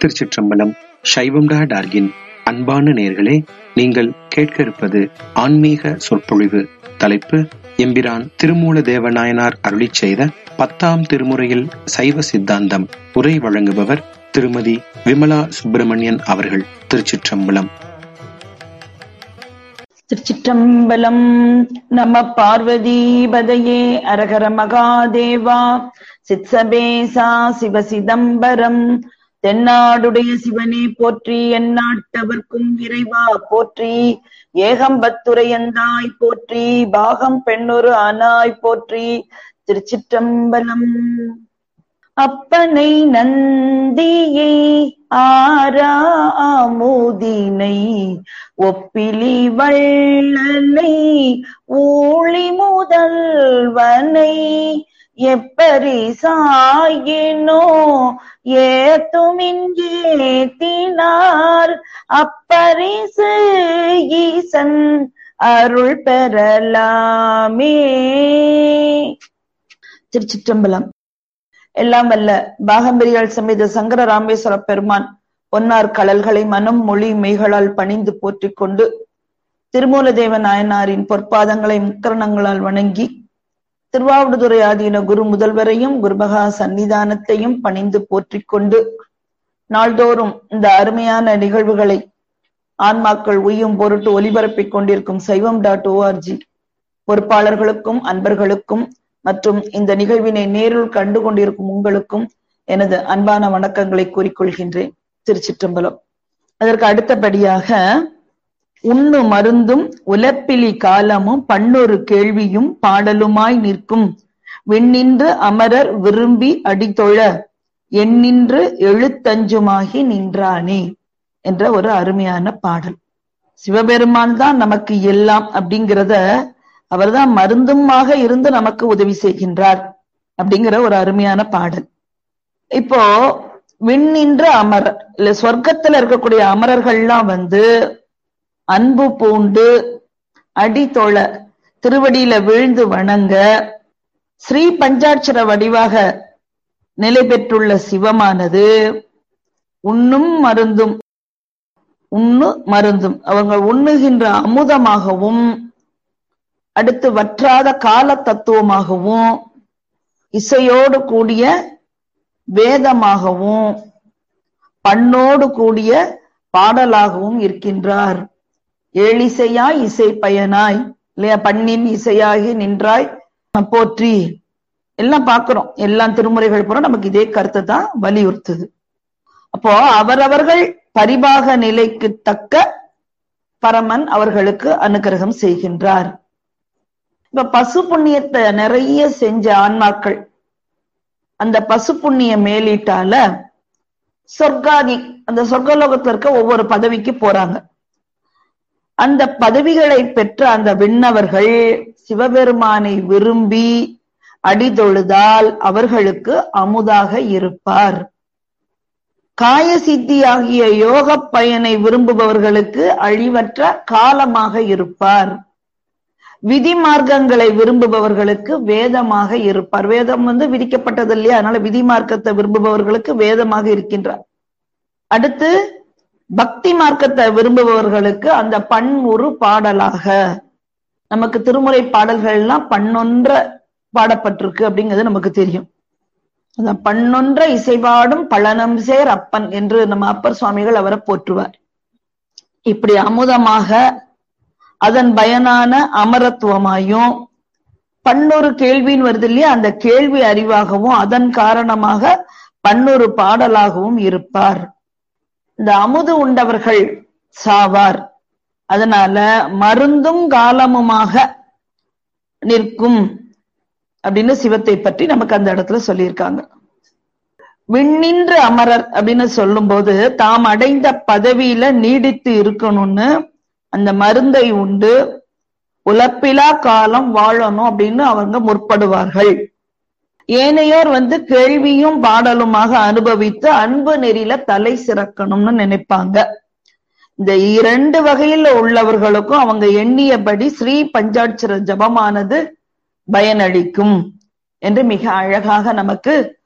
திருச்சிற்றம்பலம் சைவம் டா டார்கின் அன்பான நேர்களே நீங்கள் கேட்க இருப்பது ஆன்மீக சொற்பொழிவு தலைப்பு எம்பிரான் திருமூல தேவநாயனார் அருளிச் செய்த பத்தாம் திருமுறையில் சைவ சித்தாந்தம் உரை வழங்குபவர் திருமதி விமலா சுப்பிரமணியன் அவர்கள் திருச்சிற்றம்பலம் திருச்சிற்றம்பலம் நம பார்வதீபதையே அரகர மகாதேவா சித்சபேசா சிவ சிதம்பரம் தென்னாடுடைய சிவனே போற்றி எந்நாட்டவர்க்கும் இறைவா போற்றி ஏகம்பத்துரையந்தாய் போற்றி பாகம் பெண்ணொரு ஆனாய் போற்றி திருச்சிற்றம்பலம் அப்பனை நந்தியை ஆராமுதினை ஒப்பிலி வள்ளலை ஊழி முதல்வனை எப்பரிசாயினோ ஏத்துமிங்கேத்தினார் அப்பரிசு ஈசன் அருள் பெறலாமே திருச்சிற்றம்பலம் எல்லாம் வல்ல பாகம்பரியால் சமேத சங்கர ராமேஸ்வர பெருமான் பொன்னார் கடல்களை மனம் மொழி மெய்களால் பணிந்து போற்றிக் கொண்டு திருமூலதேவ நாயனாரின் பொற்பாதங்களை முக்கரணங்களால் வணங்கி திருவாவடுதுறை ஆதீன குரு முதல்வரையும் குருபகா சன்னிதானத்தையும் பணிந்து போற்றிக் கொண்டு நாள்தோறும் இந்த அருமையான நிகழ்வுகளை ஆன்மாக்கள் உய்யும் பொருட்டு ஒலிபரப்பிக் கொண்டிருக்கும் சைவம் டாட் ஓஆர்ஜி பொறுப்பாளர்களுக்கும் அன்பர்களுக்கும் மற்றும் இந்த நிகழ்வினை நேரில் கண்டு கொண்டிருக்கும் உங்களுக்கும் எனது அன்பான வணக்கங்களை கூறிக்கொள்கின்றேன் திருச்சிற்றம்பலம் அதற்கு அடுத்தபடியாக உண்ணு மருந்தும் உலப்பிலி காலமும் பன்னொரு கேள்வியும் பாடலுமாய் நிற்கும் விண்ணின்று அமரர் விரும்பி அடித்தொழ எண்ணின்று எழுத்தஞ்சுமாகி நின்றானே என்ற ஒரு அருமையான பாடல் சிவபெருமான் தான் நமக்கு எல்லாம் அப்படிங்கிறத அவர்தான் மருந்துமாக இருந்து நமக்கு உதவி செய்கின்றார் அப்படிங்கிற ஒரு அருமையான பாடல் இப்போ விண்ணின்ற அமரர் இல்ல சொர்க்கத்துல இருக்கக்கூடிய அமரர்கள்லாம் வந்து அன்பு பூண்டு அடித்தொழ திருவடியில விழுந்து வணங்க ஸ்ரீ பஞ்சாட்சர வடிவாக நிலை பெற்றுள்ள சிவமானது உண்ணும் மருந்தும் உண்ணு மருந்தும் அவங்க உண்ணுகின்ற அமுதமாகவும் அடுத்து வற்றாத கால தத்துவமாகவும் இசையோடு கூடிய வேதமாகவும் பண்ணோடு கூடிய பாடலாகவும் இருக்கின்றார் ஏழிசையாய் இசை பயனாய் இல்லையா பண்ணின் இசையாகி நின்றாய் போற்றி எல்லாம் பாக்குறோம் எல்லாம் திருமுறைகள் பூரா நமக்கு இதே கருத்தை தான் வலியுறுத்துது அப்போ அவரவர்கள் பரிபாக நிலைக்கு தக்க பரமன் அவர்களுக்கு அனுகிரகம் செய்கின்றார் இப்ப பசு புண்ணியத்தை நிறைய செஞ்ச ஆன்மாக்கள் அந்த பசு புண்ணிய மேலீட்டால சொர்க்காதி அந்த சொர்க்கலோகத்துல இருக்க ஒவ்வொரு பதவிக்கு போறாங்க அந்த பதவிகளை பெற்ற அந்த விண்ணவர்கள் சிவபெருமானை விரும்பி அடிதொழுதால் அவர்களுக்கு அமுதாக இருப்பார் காய சித்தி ஆகிய யோக பயனை விரும்புபவர்களுக்கு அழிவற்ற காலமாக இருப்பார் விதி மார்க்கங்களை விரும்புபவர்களுக்கு வேதமாக இருப்பார் வேதம் வந்து விதிக்கப்பட்டது இல்லையா அதனால விதி மார்க்கத்தை விரும்புபவர்களுக்கு வேதமாக இருக்கின்றார் அடுத்து பக்தி மார்க்கத்தை விரும்புபவர்களுக்கு அந்த பண் ஒரு பாடலாக நமக்கு திருமுறை பாடல்கள் எல்லாம் பண்ணொன்ற பாடப்பட்டிருக்கு அப்படிங்கிறது நமக்கு தெரியும் அந்த பண்ணொன்ற இசைபாடும் பழனம் சேர் அப்பன் என்று நம்ம அப்பர் சுவாமிகள் அவரை போற்றுவார் இப்படி அமுதமாக அதன் பயனான அமரத்துவமாயும் பன்னொரு கேள்வின்னு வருது இல்லையா அந்த கேள்வி அறிவாகவும் அதன் காரணமாக பன்னொரு பாடலாகவும் இருப்பார் இந்த அமுது உண்டவர்கள் சாவார் அதனால மருந்தும் காலமுமாக நிற்கும் அப்படின்னு சிவத்தை பற்றி நமக்கு அந்த இடத்துல சொல்லியிருக்காங்க விண்ணின்ற அமரர் அப்படின்னு சொல்லும் போது தாம் அடைந்த பதவியில நீடித்து இருக்கணும்னு அந்த மருந்தை உண்டு உழப்பிலா காலம் வாழணும் அப்படின்னு அவங்க முற்படுவார்கள் ஏனையோர் வந்து கேள்வியும் பாடலுமாக அனுபவித்து அன்பு நெறியில தலை சிறக்கணும்னு நினைப்பாங்க இந்த இரண்டு வகையில உள்ளவர்களுக்கும் அவங்க எண்ணியபடி ஸ்ரீ பஞ்சாட்சர ஜபமானது பயனளிக்கும் என்று மிக அழகாக நமக்கு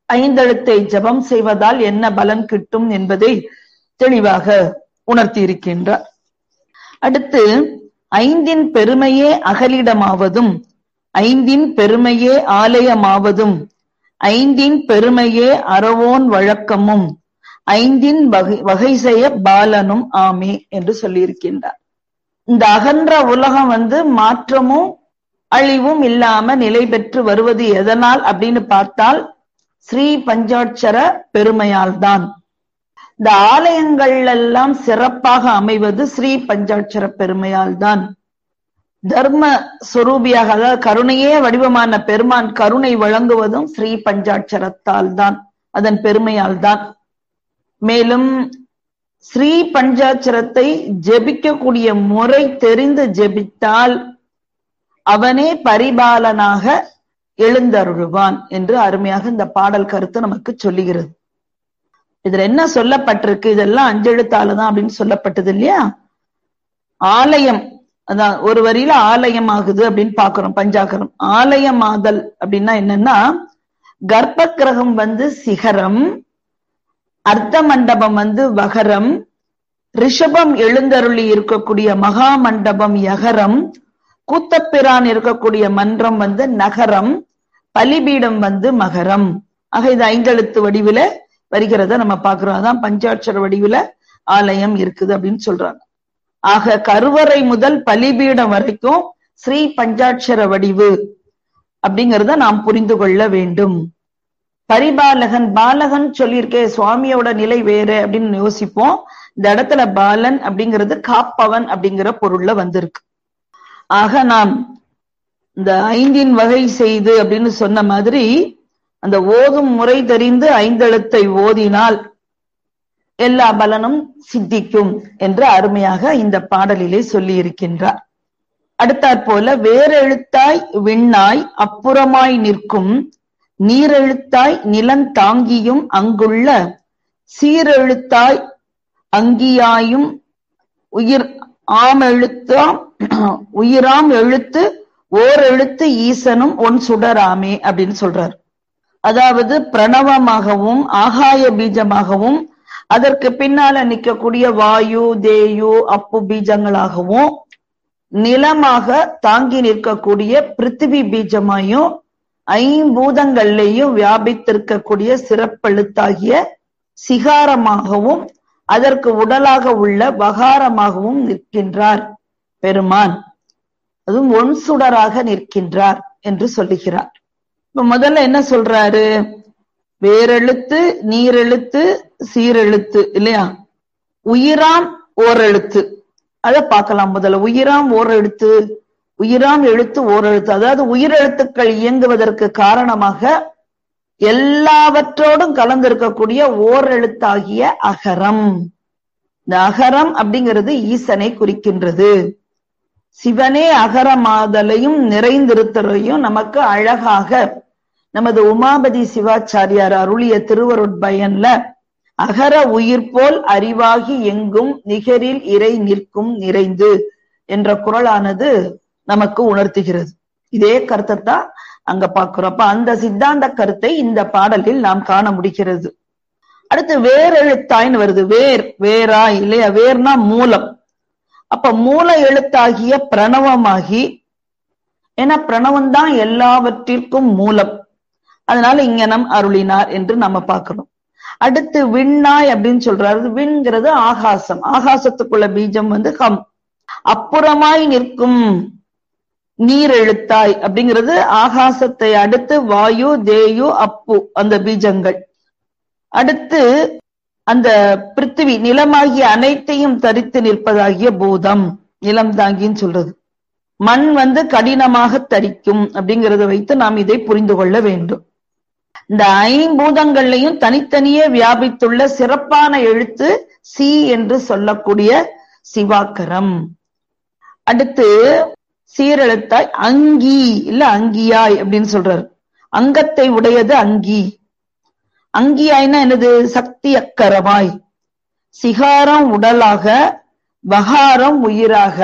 ஐந்தெழுத்தை ஜபம் செய்வதால் என்ன பலன் கிட்டும் என்பதை தெளிவாக உணர்த்தியிருக்கின்றார் அடுத்து ஐந்தின் பெருமையே அகலிடமாவதும் ஐந்தின் பெருமையே ஆலயமாவதும் ஐந்தின் பெருமையே அறவோன் வழக்கமும் ஐந்தின் வகை வகை செய்ய பாலனும் ஆமே என்று சொல்லியிருக்கின்றார் இந்த அகன்ற உலகம் வந்து மாற்றமும் அழிவும் இல்லாம நிலை பெற்று வருவது எதனால் அப்படின்னு பார்த்தால் ஸ்ரீ பஞ்சாட்சர பெருமையால் தான் இந்த ஆலயங்கள் எல்லாம் சிறப்பாக அமைவது ஸ்ரீ பஞ்சாட்சர பெருமையால் தான் தர்ம சுரூபியாக அதாவது கருணையே வடிவமான பெருமான் கருணை வழங்குவதும் ஸ்ரீ பஞ்சாட்சரத்தால் தான் அதன் பெருமையால் தான் மேலும் ஸ்ரீ பஞ்சாட்சரத்தை ஜெபிக்கக்கூடிய முறை தெரிந்து ஜெபித்தால் அவனே பரிபாலனாக எழுந்தருள்வான் என்று அருமையாக இந்த பாடல் கருத்து நமக்கு சொல்லுகிறது இதுல என்ன சொல்லப்பட்டிருக்கு இதெல்லாம் அஞ்செழுத்தால தான் அப்படின்னு சொல்லப்பட்டது இல்லையா ஆலயம் அதான் ஒரு வரியில ஆலயம் ஆகுது அப்படின்னு பாக்குறோம் பஞ்சாக்கரம் ஆலயமாதல் அப்படின்னா என்னன்னா கர்ப்ப கிரகம் வந்து சிகரம் அர்த்த மண்டபம் வந்து வகரம் ரிஷபம் எழுந்தருளி இருக்கக்கூடிய மகா மண்டபம் யகரம் கூத்தப்பிரான் இருக்கக்கூடிய மன்றம் வந்து நகரம் பலிபீடம் வந்து மகரம் ஆக இது ஐந்தெழுத்து வடிவில வருகிறத நம்ம பாக்குறோம் அதான் பஞ்சாட்சர வடிவில ஆலயம் இருக்குது அப்படின்னு சொல்றாங்க ஆக கருவறை முதல் பலிபீடம் வரைக்கும் ஸ்ரீ பஞ்சாட்சர வடிவு அப்படிங்கிறத நாம் புரிந்து கொள்ள வேண்டும் பரிபாலகன் பாலகன் சொல்லியிருக்கே சுவாமியோட நிலை வேறு அப்படின்னு யோசிப்போம் இந்த இடத்துல பாலன் அப்படிங்கிறது காப்பவன் அப்படிங்கிற பொருள்ல வந்திருக்கு ஆக நாம் இந்த ஐந்தின் வகை செய்து அப்படின்னு சொன்ன மாதிரி அந்த ஓதும் முறை தெரிந்து ஐந்தெழுத்தை ஓதினால் எல்லா பலனும் சித்திக்கும் என்று அருமையாக இந்த பாடலிலே சொல்லி இருக்கின்றார் அடுத்தாற் போல வேறெழுத்தாய் விண்ணாய் அப்புறமாய் நிற்கும் நீரெழுத்தாய் நிலந்தாங்கியும் அங்குள்ள சீரெழுத்தாய் அங்கியாயும் உயிர் ஆம் எழுத்தாம் உயிராம் எழுத்து ஓர் எழுத்து ஈசனும் ஒன் சுடராமே அப்படின்னு சொல்றார் அதாவது பிரணவமாகவும் ஆகாய பீஜமாகவும் அதற்கு பின்னால நிற்கக்கூடிய வாயு தேயு அப்பு பீஜங்களாகவும் நிலமாக தாங்கி நிற்கக்கூடிய பிருத்திவி பீஜமாயும் ஐம்பூதங்கள்லையும் வியாபித்திருக்கக்கூடிய சிறப்பெழுத்தாகிய சிகாரமாகவும் அதற்கு உடலாக உள்ள வகாரமாகவும் நிற்கின்றார் பெருமான் அதுவும் ஒன் சுடராக நிற்கின்றார் என்று சொல்லுகிறார் இப்ப முதல்ல என்ன சொல்றாரு வேரெழுத்து நீரெழுத்து சீரெழுத்து இல்லையா உயிராம் ஓரெழுத்து அத பார்க்கலாம் முதல்ல உயிராம் ஓர் எழுத்து உயிராம் எழுத்து ஓர் எழுத்து அதாவது உயிரெழுத்துக்கள் இயங்குவதற்கு காரணமாக எல்லாவற்றோடும் கலந்திருக்கக்கூடிய ஓர் எழுத்தாகிய அகரம் இந்த அகரம் அப்படிங்கிறது ஈசனை குறிக்கின்றது சிவனே அகரமாதலையும் நிறைந்திருத்தலையும் நமக்கு அழகாக நமது உமாபதி சிவாச்சாரியார் அருளிய திருவருட்பயன்ல அகர உயிர் போல் அறிவாகி எங்கும் நிகரில் இறை நிற்கும் நிறைந்து என்ற குரலானது நமக்கு உணர்த்துகிறது இதே கருத்தை தான் அங்க பாக்குறோம் அப்ப அந்த சித்தாந்த கருத்தை இந்த பாடலில் நாம் காண முடிகிறது அடுத்து வேர் எழுத்தாய்ன்னு வருது வேர் வேராய் இல்லையா வேர்னா மூலம் அப்ப மூல எழுத்தாகிய பிரணவமாகி ஏன்னா பிரணவம் தான் எல்லாவற்றிற்கும் மூலம் அதனால இங்கனம் அருளினார் என்று நம்ம பார்க்கிறோம் அடுத்து விண்ணாய் அப்படின்னு சொல்றாரு விண்கிறது ஆகாசம் ஆகாசத்துக்குள்ள பீஜம் வந்து ஹம் அப்புறமாய் நிற்கும் நீர் எழுத்தாய் அப்படிங்கிறது ஆகாசத்தை அடுத்து வாயு தேயு அப்பு அந்த பீஜங்கள் அடுத்து அந்த பிருத்திவி நிலமாகிய அனைத்தையும் தரித்து நிற்பதாகிய பூதம் நிலம் தாங்கின்னு சொல்றது மண் வந்து கடினமாக தரிக்கும் அப்படிங்கிறத வைத்து நாம் இதை புரிந்து கொள்ள வேண்டும் இந்த ஐம்பூதங்கள்லையும் தனித்தனியே வியாபித்துள்ள சிறப்பான எழுத்து சி என்று சொல்லக்கூடிய சிவாக்கரம் அடுத்து சீரெழுத்தாய் அங்கி இல்ல அங்கியாய் அப்படின்னு சொல்றாரு அங்கத்தை உடையது அங்கி அங்கியாய்னா என்னது சக்தி அக்கரமாய் சிகாரம் உடலாக வகாரம் உயிராக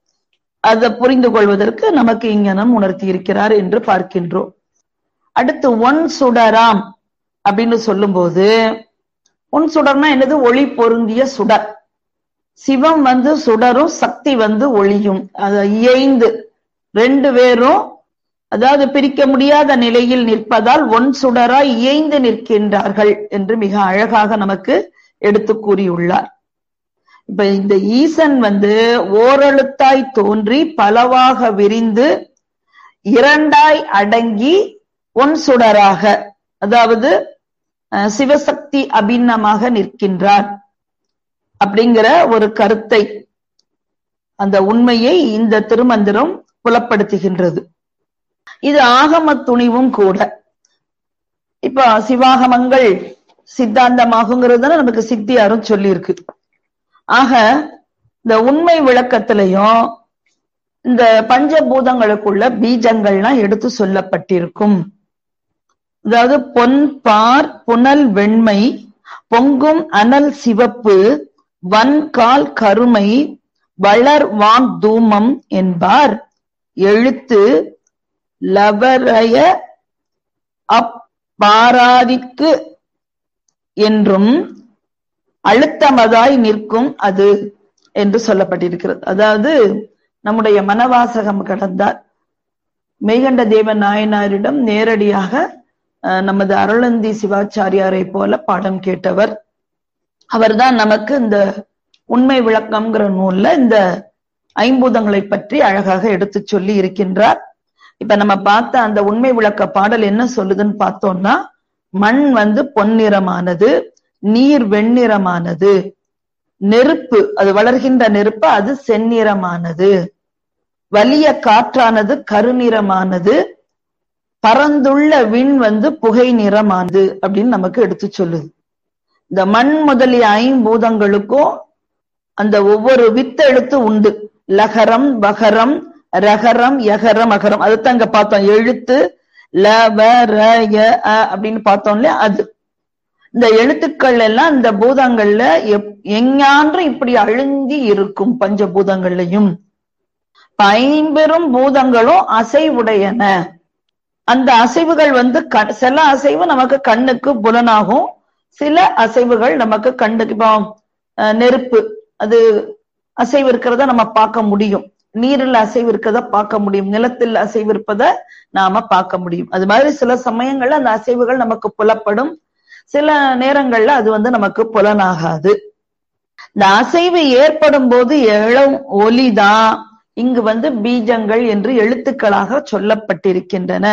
அதை புரிந்து கொள்வதற்கு நமக்கு இங்கனம் உணர்த்தி இருக்கிறார் என்று பார்க்கின்றோம் அடுத்து ஒன் சுடராம் அப்படின்னு சொல்லும்போது பொன் சுடர்னா என்னது ஒளி பொருந்திய சுடர் சிவம் வந்து சுடரும் சக்தி வந்து ஒளியும் அது இயைந்து ரெண்டு பேரும் அதாவது பிரிக்க முடியாத நிலையில் நிற்பதால் ஒன் சுடராய் இயைந்து நிற்கின்றார்கள் என்று மிக அழகாக நமக்கு எடுத்து கூறியுள்ளார் இப்ப இந்த ஈசன் வந்து ஓரெழுத்தாய் தோன்றி பலவாக விரிந்து இரண்டாய் அடங்கி ஒன் சுடராக அதாவது சிவசக்தி அபிநமாக நிற்கின்றார் அப்படிங்கிற ஒரு கருத்தை அந்த உண்மையை இந்த திருமந்திரம் புலப்படுத்துகின்றது இது ஆகம துணிவும் கூட இப்ப சிவாகமங்கள் சித்தாந்தமாகுங்கிறது நமக்கு சித்தியாரும் சொல்லியிருக்கு ஆக இந்த உண்மை விளக்கத்திலையும் இந்த பஞ்சபூதங்களுக்குள்ள பீஜங்கள்லாம் எடுத்து சொல்லப்பட்டிருக்கும் அதாவது பொன் பார் புனல் வெண்மை பொங்கும் அனல் சிவப்பு வன்கால் கருமை வளர் வான் தூமம் என்பார் எழுத்து லவரய அப்பாராதிக்கு என்றும் அழுத்தமதாய் நிற்கும் அது என்று சொல்லப்பட்டிருக்கிறது அதாவது நம்முடைய மனவாசகம் கடந்தார் மெய்கண்ட தேவ நாயனாரிடம் நேரடியாக நமது அருளந்தி சிவாச்சாரியாரை போல பாடம் கேட்டவர் அவர்தான் நமக்கு இந்த உண்மை விளக்கம்ங்கிற நூல்ல இந்த ஐம்பூதங்களை பற்றி அழகாக எடுத்து சொல்லி இருக்கின்றார் இப்ப நம்ம பார்த்த அந்த உண்மை விளக்க பாடல் என்ன சொல்லுதுன்னு பார்த்தோம்னா மண் வந்து பொன்னிறமானது நீர் வெண்ணிறமானது நெருப்பு அது வளர்கின்ற நெருப்பு அது செந்நிறமானது வலிய காற்றானது கருநிறமானது பறந்துள்ள விண் வந்து புகை நிறமானது அப்படின்னு நமக்கு எடுத்து சொல்லுது இந்த மண் முதலிய ஐம்பூதங்களுக்கும் அந்த ஒவ்வொரு வித்தெழுத்து உண்டு லகரம் வகரம் ரகரம் யகரம் அகரம் அதுதான் இங்க பார்த்தோம் எழுத்து ல வ ர ய அப்படின்னு பார்த்தோம் இல்லையா அது இந்த எழுத்துக்கள் எல்லாம் இந்த பூதங்கள்ல எஞ்ஞான்று இப்படி அழுந்தி இருக்கும் பஞ்சபூதங்கள்லையும் ஐம்பெரும் பூதங்களும் அசைவுடையன அந்த அசைவுகள் வந்து சில அசைவு நமக்கு கண்ணுக்கு புலனாகும் சில அசைவுகள் நமக்கு கண்ணுக்கு இப்போ நெருப்பு அது அசைவு இருக்கிறத நம்ம பார்க்க முடியும் நீரில் அசைவு இருக்கிறத பார்க்க முடியும் நிலத்தில் அசைவு இருப்பதை நாம பார்க்க முடியும் அது மாதிரி சில சமயங்கள்ல அந்த அசைவுகள் நமக்கு புலப்படும் சில நேரங்கள்ல அது வந்து நமக்கு புலனாகாது இந்த அசைவு ஏற்படும் போது எழும் ஒலிதான் இங்கு வந்து பீஜங்கள் என்று எழுத்துக்களாக சொல்லப்பட்டிருக்கின்றன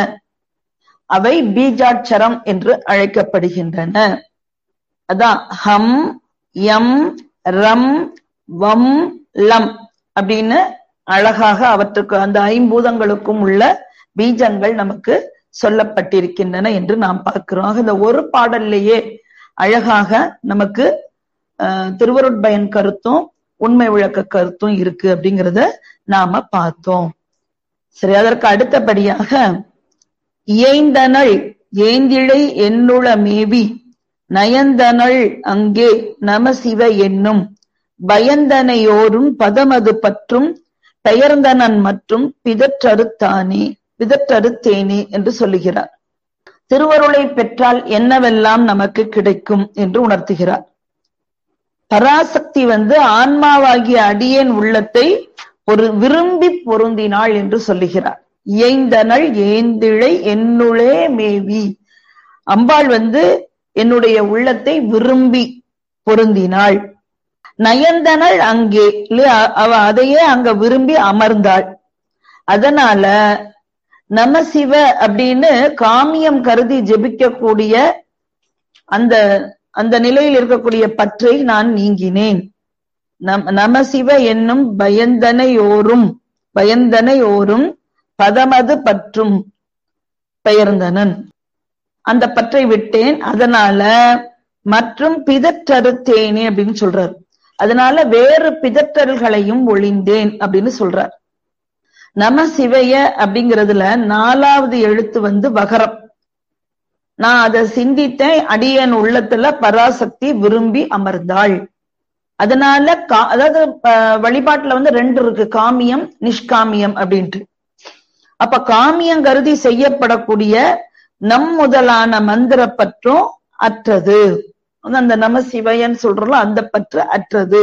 அவை பீஜாட்சரம் என்று அழைக்கப்படுகின்றன அதான் ஹம் யம் ரம் வம் லம் அப்படின்னு அழகாக அவற்றுக்கு அந்த ஐம்பூதங்களுக்கும் உள்ள பீஜங்கள் நமக்கு சொல்லப்பட்டிருக்கின்றன என்று நாம் பார்க்கிறோம் இந்த ஒரு பாடல்லையே அழகாக நமக்கு திருவருட்பயன் கருத்தும் உண்மை விளக்க கருத்தும் இருக்கு அப்படிங்கிறத நாம பார்த்தோம் சரி அதற்கு அடுத்தபடியாக இயைந்தனள் ஏந்திழை என்னுள மேவி நயந்தனள் அங்கே நம சிவ என்னும் பயந்தனையோரும் பதமது பற்றும் பெயர்ந்தனன் மற்றும் பிதற்றறுத்தானே பிதற்றறுத்தேனே என்று சொல்லுகிறார் திருவருளை பெற்றால் என்னவெல்லாம் நமக்கு கிடைக்கும் என்று உணர்த்துகிறார் பராசக்தி வந்து ஆன்மாவாகிய அடியேன் உள்ளத்தை ஒரு விரும்பி பொருந்தினாள் என்று சொல்லுகிறார் இயைந்தனள் ஏந்திழை என்னுளே மேவி அம்பாள் வந்து என்னுடைய உள்ளத்தை விரும்பி பொருந்தினாள் நயந்தனள் அங்கே இல்லையா அவ அதையே அங்க விரும்பி அமர்ந்தாள் அதனால நம சிவ அப்படின்னு காமியம் கருதி ஜெபிக்கக்கூடிய அந்த அந்த நிலையில் இருக்கக்கூடிய பற்றை நான் நீங்கினேன் நம் நம சிவ என்னும் பயந்தனையோரும் பயந்தனையோரும் பதமது பற்றும் பெயர்ந்தனன் அந்த பற்றை விட்டேன் அதனால மற்றும் பிதற்றறுத்தேனே அப்படின்னு சொல்றார் அதனால வேறு பிதற்றல்களையும் ஒளிந்தேன் அப்படின்னு சொல்றார் நம சிவைய அப்படிங்கிறதுல நாலாவது எழுத்து வந்து வகரம் நான் அதை சிந்தித்தேன் அடியன் உள்ளத்துல பராசக்தி விரும்பி அமர்ந்தாள் அதனால கா அதாவது வழிபாட்டுல வந்து ரெண்டு இருக்கு காமியம் நிஷ்காமியம் அப்படின்ட்டு அப்ப காமியம் கருதி செய்யப்படக்கூடிய நம் முதலான மந்திர பற்றும் அற்றது அந்த நம சிவையன் சொல்றோம் அந்த பற்று அற்றது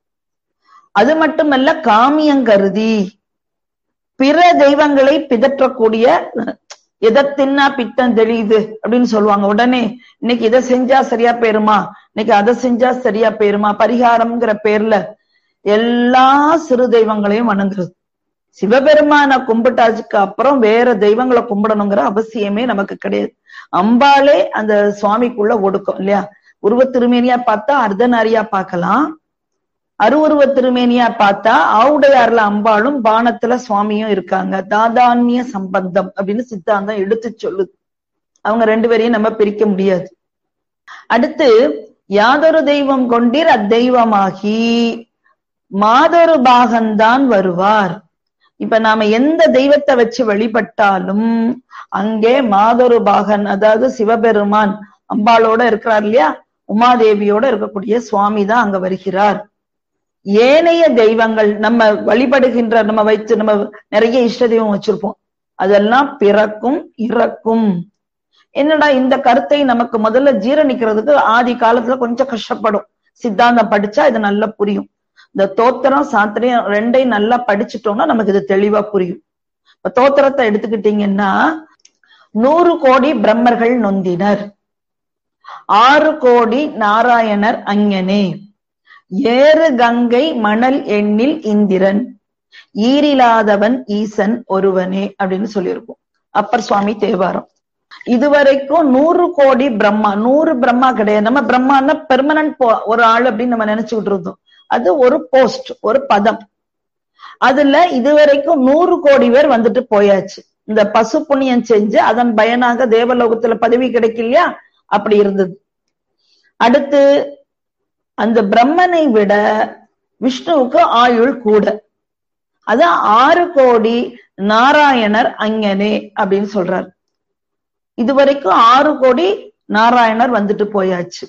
அது மட்டுமல்ல காமியங்கருதி பிற தெய்வங்களை பிதற்றக்கூடிய எதை தின்னா பித்தம் தெரியுது அப்படின்னு சொல்லுவாங்க உடனே இன்னைக்கு இதை செஞ்சா சரியா போயிருமா இன்னைக்கு அதை செஞ்சா சரியா போயிருமா பரிகாரம்ங்கிற பேர்ல எல்லா சிறு தெய்வங்களையும் வணங்குறது சிவபெருமான கும்பிட்டாச்சுக்கு அப்புறம் வேற தெய்வங்களை கும்பிடணுங்கிற அவசியமே நமக்கு கிடையாது அம்பாலே அந்த சுவாமிக்குள்ள ஒடுக்கும் இல்லையா உருவ திருமேனியா பார்த்தா அர்த்தநாரியா பார்க்கலாம் அருவுருவ திருமேனியா பார்த்தா ஆவுடையார்ல அம்பாளும் பானத்துல சுவாமியும் இருக்காங்க தாதான்மிய சம்பந்தம் அப்படின்னு சித்தாந்தம் எடுத்து சொல்லுது அவங்க ரெண்டு பேரையும் நம்ம பிரிக்க முடியாது அடுத்து யாதொரு தெய்வம் கொண்டீர் அத்தெய்வமாகி மாதொரு பாகந்தான் வருவார் இப்ப நாம எந்த தெய்வத்தை வச்சு வழிபட்டாலும் அங்கே மாதொரு பாகன் அதாவது சிவபெருமான் அம்பாளோட இருக்கிறார் இல்லையா உமாதேவியோட இருக்கக்கூடிய சுவாமி தான் அங்க வருகிறார் ஏனைய தெய்வங்கள் நம்ம வழிபடுகின்ற நம்ம வைத்து நம்ம நிறைய இஷ்ட தெய்வம் வச்சிருப்போம் அதெல்லாம் பிறக்கும் இறக்கும் என்னடா இந்த கருத்தை நமக்கு முதல்ல ஜீரணிக்கிறதுக்கு ஆதி காலத்துல கொஞ்சம் கஷ்டப்படும் சித்தாந்தம் படிச்சா இது நல்லா புரியும் இந்த தோத்திரம் சாத்திரம் ரெண்டையும் நல்லா படிச்சுட்டோம்னா நமக்கு இது தெளிவா புரியும் இப்ப தோத்திரத்தை எடுத்துக்கிட்டீங்கன்னா நூறு கோடி பிரம்மர்கள் நொந்தினர் ஆறு கோடி நாராயணர் அங்கனே ஏறு கங்கை மணல் எண்ணில் இந்திரன் ஈரிலாதவன் ஈசன் ஒருவனே அப்படின்னு சொல்லியிருக்கோம் அப்பர் சுவாமி தேவாரம் இதுவரைக்கும் நூறு கோடி பிரம்மா நூறு பிரம்மா கிடையாது நம்ம பிரம்மான்னா பெர்மனன்ட் ஒரு ஆள் அப்படின்னு நம்ம நினைச்சுக்கிட்டு இருந்தோம் அது ஒரு போஸ்ட் ஒரு பதம் அதுல இதுவரைக்கும் நூறு கோடி பேர் வந்துட்டு போயாச்சு இந்த பசு புண்ணியம் செஞ்சு அதன் பயனாக தேவலோகத்துல பதவி கிடைக்கலையா அப்படி இருந்தது அடுத்து அந்த பிரம்மனை விட விஷ்ணுவுக்கு ஆயுள் கூட அது ஆறு கோடி நாராயணர் அங்கனே அப்படின்னு சொல்றார் இதுவரைக்கும் ஆறு கோடி நாராயணர் வந்துட்டு போயாச்சு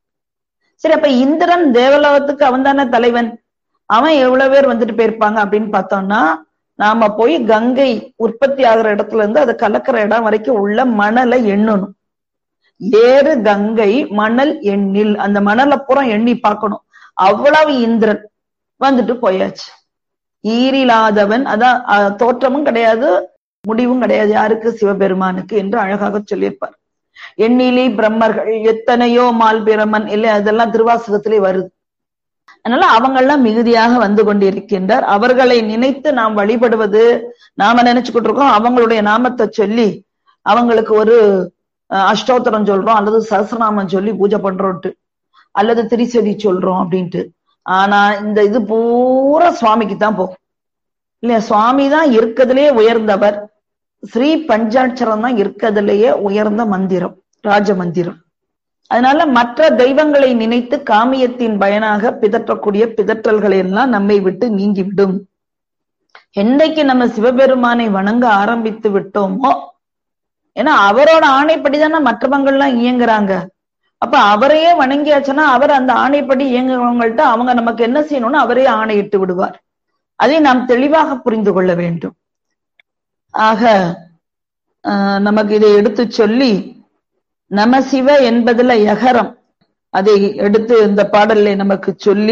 சரி அப்ப இந்திரன் தேவலோகத்துக்கு அவன் தானே தலைவன் அவன் எவ்வளவு பேர் வந்துட்டு போயிருப்பாங்க அப்படின்னு பார்த்தோம்னா நாம போய் கங்கை உற்பத்தி ஆகுற இடத்துல இருந்து அது கலக்கிற இடம் வரைக்கும் உள்ள மணலை எண்ணணும் ஏறு கங்கை மணல் எண்ணில் அந்த மணலை புறம் எண்ணி பார்க்கணும் அவ்வளவு இந்திரன் வந்துட்டு போயாச்சு ஈரிலாதவன் அதான் தோற்றமும் கிடையாது முடிவும் கிடையாது யாருக்கு சிவபெருமானுக்கு என்று அழகாக சொல்லியிருப்பார் எண்ணிலி பிரம்மர்கள் எத்தனையோ மால் பிரமன் இல்லை அதெல்லாம் திருவாசகத்திலே வருது அதனால அவங்கெல்லாம் மிகுதியாக வந்து கொண்டிருக்கின்றார் அவர்களை நினைத்து நாம் வழிபடுவது நாம நினைச்சுக்கிட்டு இருக்கோம் அவங்களுடைய நாமத்தை சொல்லி அவங்களுக்கு ஒரு அஷ்டோத்திரம் சொல்றோம் அல்லது சஹசிரநாமம் சொல்லி பூஜை பண்றோம்ட்டு அல்லது திரிசதி சொல்றோம் அப்படின்ட்டு ஆனா இந்த இது பூரா சுவாமிக்கு தான் போகும் இல்லையா சுவாமி தான் இருக்கிறதுலயே உயர்ந்தவர் ஸ்ரீ பஞ்சாட்சரம் தான் இருக்கிறதுலயே உயர்ந்த மந்திரம் ராஜ மந்திரம் அதனால மற்ற தெய்வங்களை நினைத்து காமியத்தின் பயனாக பிதற்றக்கூடிய பிதற்றல்களை எல்லாம் நம்மை விட்டு நீங்கிவிடும் என்னைக்கு நம்ம சிவபெருமானை வணங்க ஆரம்பித்து விட்டோமோ ஏன்னா அவரோட ஆணைப்படிதானே மற்றவங்கள்லாம் இயங்குறாங்க அப்ப அவரையே வணங்கியாச்சுன்னா அவர் அந்த ஆணைப்படி இயங்குறவங்கள்ட்ட அவங்க நமக்கு என்ன செய்யணும்னு அவரே ஆணையிட்டு விடுவார் அதை நாம் தெளிவாக புரிந்து கொள்ள வேண்டும் ஆக நமக்கு இதை எடுத்து சொல்லி நமசிவ என்பதுல யகரம் அதை எடுத்து இந்த பாடல்ல நமக்கு சொல்லி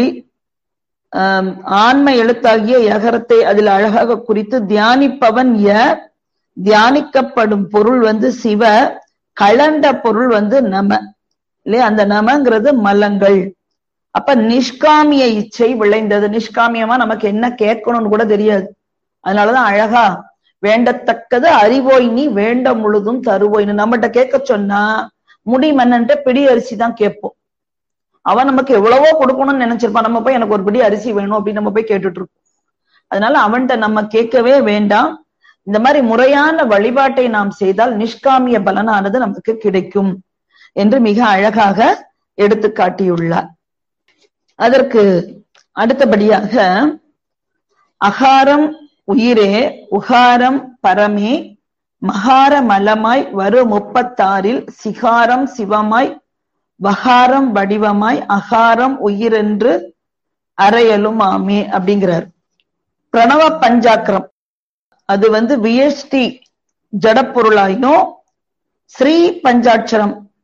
ஆன்ம எழுத்தாகிய யகரத்தை அதில் அழகாக குறித்து தியானிப்பவன் ய தியானிக்கப்படும் பொருள் வந்து சிவ கலண்ட பொருள் வந்து நம இல்லையா அந்த நமங்கிறது மலங்கள் அப்ப நிஷ்காமிய இச்சை விளைந்தது நிஷ்காமியமா நமக்கு என்ன கேட்கணும்னு கூட தெரியாது அதனாலதான் அழகா வேண்டத்தக்கது அறிவோய் நீ வேண்ட முழுதும் தருவோய்னு நம்மகிட்ட கேட்க சொன்னா முடி மன்னன்ட்ட பிடி அரிசி தான் கேட்போம் அவன் நமக்கு எவ்வளவோ கொடுக்கணும்னு நினைச்சிருப்பான் நம்ம போய் எனக்கு ஒரு பிடி அரிசி வேணும் அப்படின்னு நம்ம போய் கேட்டுட்டு இருப்போம் அதனால அவன்கிட்ட நம்ம கேட்கவே வேண்டாம் இந்த மாதிரி முறையான வழிபாட்டை நாம் செய்தால் நிஷ்காமிய பலனானது நமக்கு கிடைக்கும் என்று மிக அழகாக எடுத்து காட்டியுள்ளார் அதற்கு அடுத்தபடியாக அகாரம் உயிரே உகாரம் பரமே மகார மலமாய் வரு முப்பத்தாறில் சிகாரம் சிவமாய் வகாரம் வடிவமாய் அகாரம் உயிரென்று அறையலும் ஆமே அப்படிங்கிறார் பிரணவ பஞ்சாக்கிரம் அது வந்து வியஷ்டி ஜடப்பொருளாயினும் ஸ்ரீ பஞ்சாட்சரம்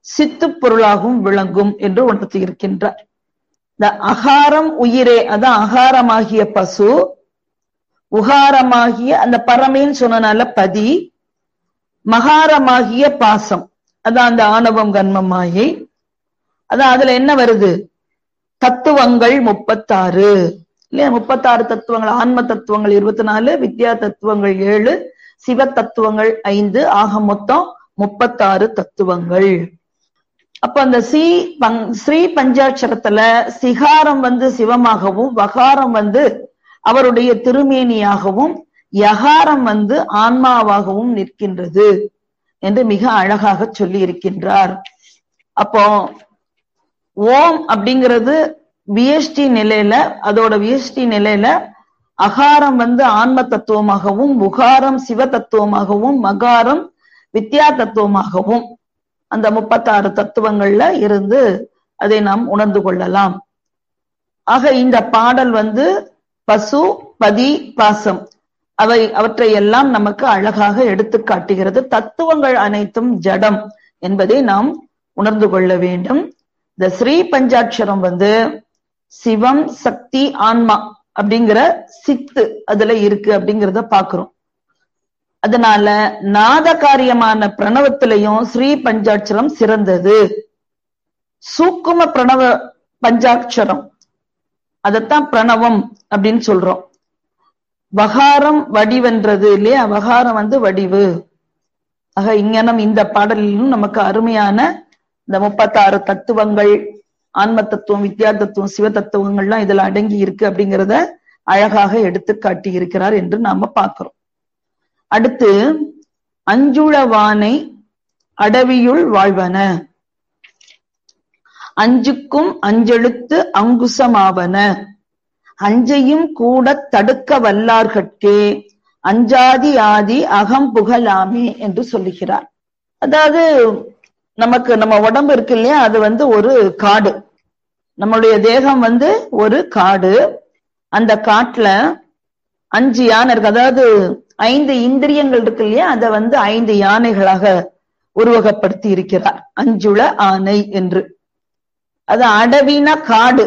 சித்து பொருளாகவும் விளங்கும் என்று உணர்த்தி இருக்கின்றார் இந்த அகாரம் உயிரே அதான் அகாரமாகிய பசு உகாரமாகிய அந்த பரமேன்னு சொன்னனால பதி மகாரமாகிய பாசம் அதான் அந்த ஆணவம் கன்மம் மாயை அதான் அதுல என்ன வருது தத்துவங்கள் முப்பத்தாறு இல்லையா முப்பத்தாறு தத்துவங்கள் ஆன்ம தத்துவங்கள் இருபத்தி நாலு வித்யா தத்துவங்கள் ஏழு சிவ தத்துவங்கள் ஐந்து ஆக மொத்தம் முப்பத்தாறு தத்துவங்கள் அப்ப அந்த சி பங் ஸ்ரீ பஞ்சாட்சரத்துல சிகாரம் வந்து சிவமாகவும் வகாரம் வந்து அவருடைய திருமேனியாகவும் யகாரம் வந்து ஆன்மாவாகவும் நிற்கின்றது என்று மிக அழகாக சொல்லி இருக்கின்றார் அப்போ ஓம் அப்படிங்கிறது விஎஸ்டி நிலையில அதோட விஎஸ்டி நிலையில அகாரம் வந்து ஆன்ம தத்துவமாகவும் உகாரம் சிவ தத்துவமாகவும் மகாரம் வித்யா தத்துவமாகவும் அந்த முப்பத்தாறு தத்துவங்கள்ல இருந்து அதை நாம் உணர்ந்து கொள்ளலாம் ஆக இந்த பாடல் வந்து பசு பதி பாசம் அவை அவற்றை எல்லாம் நமக்கு அழகாக எடுத்து காட்டுகிறது தத்துவங்கள் அனைத்தும் ஜடம் என்பதை நாம் உணர்ந்து கொள்ள வேண்டும் இந்த ஸ்ரீ பஞ்சாட்சரம் வந்து சிவம் சக்தி ஆன்மா அப்படிங்கிற சித்து அதுல இருக்கு அப்படிங்கிறத பாக்குறோம் அதனால நாத காரியமான பிரணவத்திலையும் ஸ்ரீ பஞ்சாட்சரம் சிறந்தது சூக்கும பிரணவ பஞ்சாட்சரம் அதத்தான் பிரணவம் அப்படின்னு சொல்றோம் வகாரம் வடிவென்றது இல்லையா வகாரம் வந்து வடிவு ஆக இங்கனம் இந்த பாடலிலும் நமக்கு அருமையான இந்த முப்பத்தாறு தத்துவங்கள் ஆன்ம தத்துவம் வித்யா தத்துவம் சிவ தத்துவங்கள்லாம் இதுல அடங்கி இருக்கு அப்படிங்கிறத அழகாக எடுத்து காட்டி இருக்கிறார் என்று நாம பார்க்கிறோம் அடுத்து அஞ்சுளவானை அடவியுள் வாழ்வன அஞ்சுக்கும் அஞ்செழுத்து அங்குசமாவன அஞ்சையும் கூட தடுக்க வல்லார்கட்கே அஞ்சாதி ஆதி அகம் புகழாமே என்று சொல்லுகிறார் அதாவது நமக்கு நம்ம உடம்பு இருக்கு இல்லையா அது வந்து ஒரு காடு நம்மளுடைய தேகம் வந்து ஒரு காடு அந்த காட்டுல அஞ்சு யானை இருக்கு அதாவது ஐந்து இந்திரியங்கள் இருக்கு இல்லையா அதை வந்து ஐந்து யானைகளாக உருவகப்படுத்தி இருக்கிறார் அஞ்சுள ஆனை என்று அது அடவினா காடு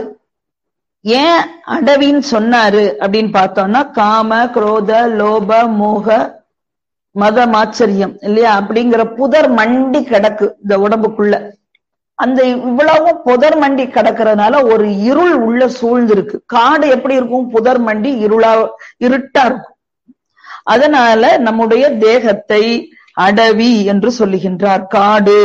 ஏன் அடவின்னு சொன்னாரு அப்படின்னு பார்த்தோம்னா காம குரோத லோப மோக மத மாச்சரியம் இல்லையா அப்படிங்கிற புதர் மண்டி கிடக்கு இந்த உடம்புக்குள்ள அந்த இவ்வளவும் புதர் மண்டி கிடக்கிறதுனால ஒரு இருள் உள்ள சூழ்ந்திருக்கு காடு எப்படி இருக்கும் புதர் மண்டி இருளா இருட்டா இருக்கும் அதனால நம்முடைய தேகத்தை அடவி என்று சொல்லுகின்றார் காடு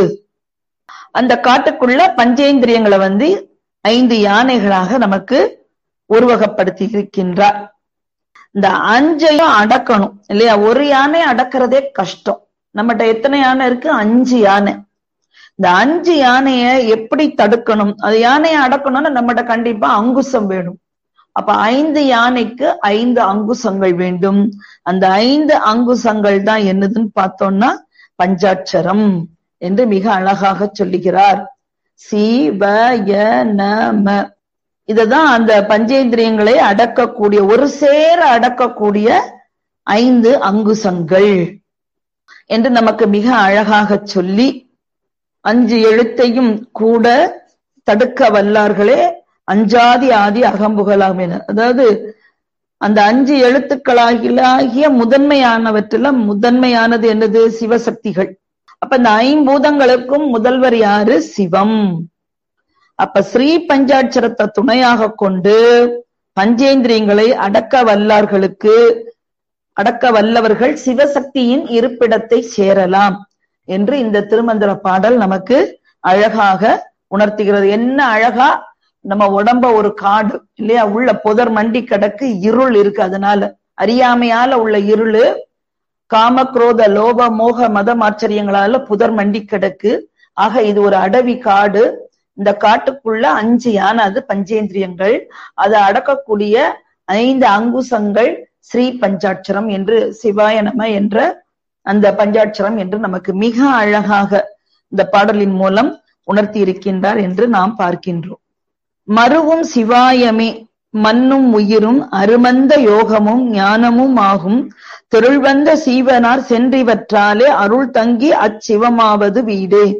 அந்த காட்டுக்குள்ள பஞ்சேந்திரியங்களை வந்து ஐந்து யானைகளாக நமக்கு உருவகப்படுத்தி இருக்கின்றார் இந்த அஞ்சையும் அடக்கணும் இல்லையா ஒரு யானை அடக்கிறதே கஷ்டம் நம்மகிட்ட எத்தனை யானை இருக்கு அஞ்சு யானை இந்த அஞ்சு யானைய எப்படி தடுக்கணும் அது யானையை அடக்கணும்னா நம்மகிட்ட கண்டிப்பா அங்குசம் வேணும் அப்ப ஐந்து யானைக்கு ஐந்து அங்குசங்கள் வேண்டும் அந்த ஐந்து அங்குசங்கள் தான் என்னதுன்னு பார்த்தோம்னா பஞ்சாட்சரம் என்று மிக அழகாக சொல்லுகிறார் சி வ ய ந ம இததான் அந்த பஞ்சேந்திரியங்களை அடக்கக்கூடிய ஒரு சேர அடக்கக்கூடிய ஐந்து அங்குசங்கள் என்று நமக்கு மிக அழகாக சொல்லி அஞ்சு எழுத்தையும் கூட தடுக்க வல்லார்களே அஞ்சாதி ஆதி அகம்புகலாம் என அதாவது அந்த அஞ்சு எழுத்துக்களாகிய முதன்மையானவற்றில முதன்மையானது என்னது சிவசக்திகள் அப்ப இந்த ஐம்பூதங்களுக்கும் முதல்வர் யாரு சிவம் அப்ப ஸ்ரீ பஞ்சாட்சரத்தை துணையாக கொண்டு பஞ்சேந்திரியங்களை அடக்க வல்லார்களுக்கு அடக்க வல்லவர்கள் சிவசக்தியின் இருப்பிடத்தை சேரலாம் என்று இந்த திருமந்திர பாடல் நமக்கு அழகாக உணர்த்துகிறது என்ன அழகா நம்ம உடம்ப ஒரு காடு இல்லையா உள்ள புதர் மண்டி கிடக்கு இருள் இருக்கு அதனால அறியாமையால உள்ள இருளு காம குரோத லோப மோக மதம் ஆச்சரியங்களால புதர் மண்டி கிடக்கு ஆக இது ஒரு அடவி காடு இந்த காட்டுக்குள்ள அஞ்சு யானை அது பஞ்சேந்திரியங்கள் அதை அடக்கக்கூடிய ஐந்து அங்குசங்கள் ஸ்ரீ பஞ்சாட்சரம் என்று சிவாய நம என்ற அந்த பஞ்சாட்சரம் என்று நமக்கு மிக அழகாக இந்த பாடலின் மூலம் உணர்த்தி இருக்கின்றார் என்று நாம் பார்க்கின்றோம் மருவும் சிவாயமே மண்ணும் உயிரும் அருமந்த யோகமும் ஞானமும் ஆகும் தெருள்வந்த சீவனார் சென்றிவற்றாலே அருள் தங்கி அச்சிவமாவது வீடே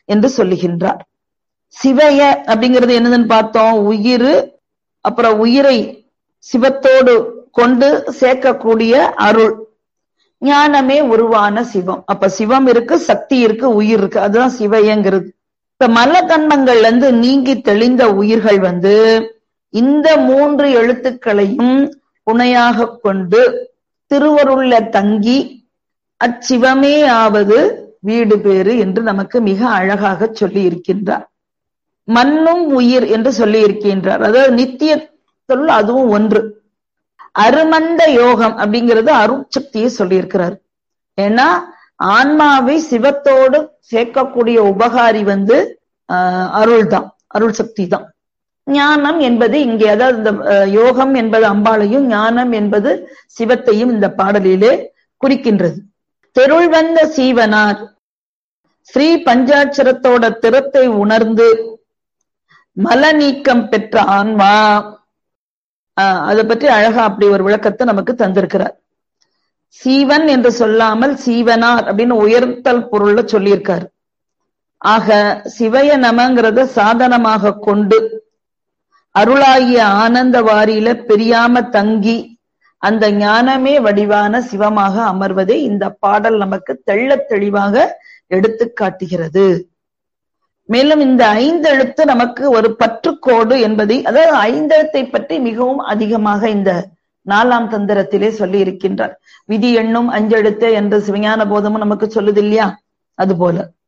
என்று சொல்லுகின்றார் சிவய அப்படிங்கிறது என்னதுன்னு பார்த்தோம் உயிர் அப்புறம் உயிரை சிவத்தோடு கொண்டு சேர்க்கக்கூடிய அருள் ஞானமே உருவான சிவம் அப்ப சிவம் இருக்கு சக்தி இருக்கு உயிர் இருக்கு அதுதான் சிவயங்கிறது இப்ப மல கண்மங்கள்ல இருந்து நீங்கி தெளிந்த உயிர்கள் வந்து இந்த மூன்று எழுத்துக்களையும் புனையாக கொண்டு திருவருள்ல தங்கி அச்சிவமே ஆவது வீடு பேறு என்று நமக்கு மிக அழகாக சொல்லி இருக்கின்றார் மண்ணும் உயிர் என்று சொல்லி இருக்கின்றார் அதாவது நித்தியத்துள் அதுவும் ஒன்று அருமந்த யோகம் அப்படிங்கிறது அருட்சக்தியை சொல்லி இருக்கிறார் ஏன்னா ஆன்மாவை சிவத்தோடு சேர்க்கக்கூடிய உபகாரி வந்து ஆஹ் அருள் தான் அருள் சக்தி தான் ஞானம் என்பது இங்கே அதாவது இந்த யோகம் என்பது அம்பாளையும் ஞானம் என்பது சிவத்தையும் இந்த பாடலிலே குறிக்கின்றது தெருள் வந்த சீவனார் ஸ்ரீ பஞ்சாட்சரத்தோட திறத்தை உணர்ந்து மல நீக்கம் பெற்ற ஆன்மா அதை பற்றி அழகா அப்படி ஒரு விளக்கத்தை நமக்கு தந்திருக்கிறார் சீவன் என்று சொல்லாமல் சீவனார் அப்படின்னு உயர்த்தல் பொருள்ல சொல்லியிருக்காரு ஆக சிவய நமங்கிறத சாதனமாக கொண்டு அருளாகிய ஆனந்த வாரியில பிரியாம தங்கி அந்த ஞானமே வடிவான சிவமாக அமர்வதை இந்த பாடல் நமக்கு தெள்ள தெளிவாக எடுத்து காட்டுகிறது மேலும் இந்த ஐந்தெழுத்து நமக்கு ஒரு பற்றுக்கோடு என்பதை அதாவது ஐந்தெழுத்தை பற்றி மிகவும் அதிகமாக இந்த நாலாம் தந்திரத்திலே சொல்லி இருக்கின்றார் விதி எண்ணும் அஞ்செழுத்து என்று சிவஞான போதமும் நமக்கு சொல்லுது இல்லையா அது போல